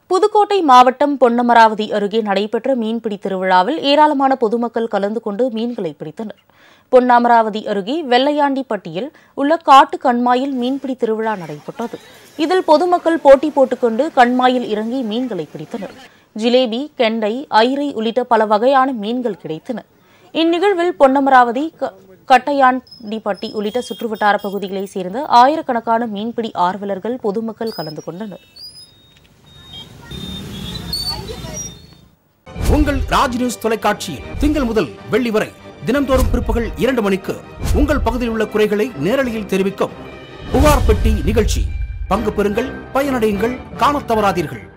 புதுக்கோட்டை மாவட்டம் பொன்னமராவதி அருகே நடைபெற்ற மீன்பிடி திருவிழாவில் ஏராளமான பொதுமக்கள் கலந்து கொண்டு மீன்களை பிடித்தனர் பொன்னமராவதி அருகே வெள்ளையாண்டிப்பட்டியில் உள்ள காட்டு கண்மாயில் மீன்பிடி திருவிழா நடைபெற்றது இதில் பொதுமக்கள் போட்டி போட்டுக்கொண்டு கண்மாயில் இறங்கி மீன்களை பிடித்தனர் ஜிலேபி கெண்டை ஐரை உள்ளிட்ட பல வகையான மீன்கள் கிடைத்தன இந்நிகழ்வில் பொன்னமராவதி க- கட்டையாண்டிப்பட்டி உள்ளிட்ட சுற்றுவட்டார பகுதிகளைச் சேர்ந்த ஆயிரக்கணக்கான மீன்பிடி ஆர்வலர்கள் பொதுமக்கள் கலந்து கொண்டனர் உங்கள் ராஜ் நியூஸ் தொலைக்காட்சியில் திங்கள் முதல் வெள்ளி வரை தினம்தோறும் பிற்பகல் இரண்டு மணிக்கு உங்கள் பகுதியில் உள்ள குறைகளை நேரலையில் தெரிவிக்கும் புகார் பெட்டி நிகழ்ச்சி பங்கு பெறுங்கள் பயனடையுங்கள் காணத் தவறாதீர்கள்